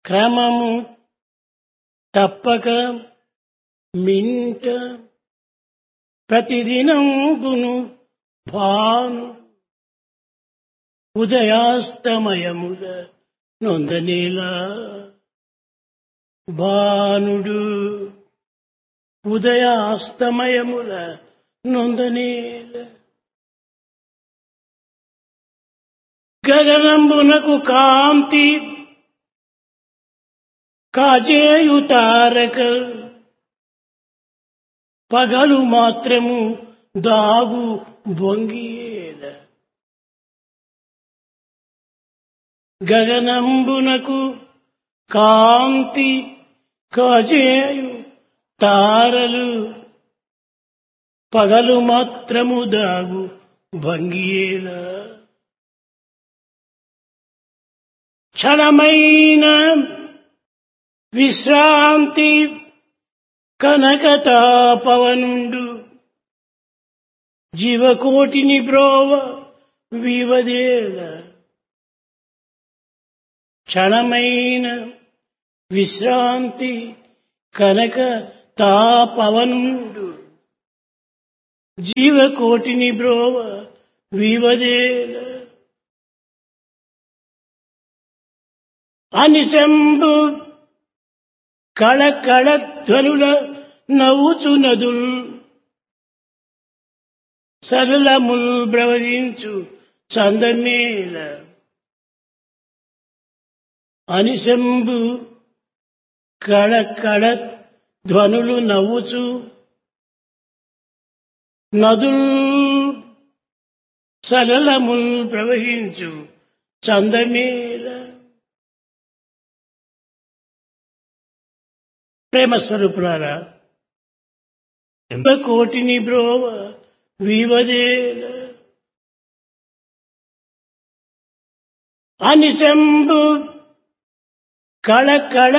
క్రమము తప్పక మింట ప్రతిదినంబును భాను ఉదయాస్తమయముల నొందనేలా భానుడు ఉదయాస్తమయముల నొందనేల గగనంబునకు కాంతి కాజేయు తారక పగలు మాత్రము దాగు బొంగియేల గగనంబునకు కాంతి కాజేయు తారలు పగలు మాత్రము దాగు భంగియేల క్షణమైన విశ్రాంతి కనకతాపవనుండు జీవకోటిని బ్రోవ వివదేల క్షణమైన విశ్రాంతి కనక తాపవనుండు జీవకోటిని బ్రోవ వివదేల అనిశంబు కళకళ ధ్వనుల నవ్వుచు నదుల్ సరళముల్ బ్రవరించు చందమేల అనిశంబు కళకళ ధ్వనులు నవ్వుచు నదుల్ సరళముల్ ప్రవహించు చందమేల ప్రేమ స్వరూపులారా కోటిని బ్రోవ వివదేల అనిశంబు కళ కళ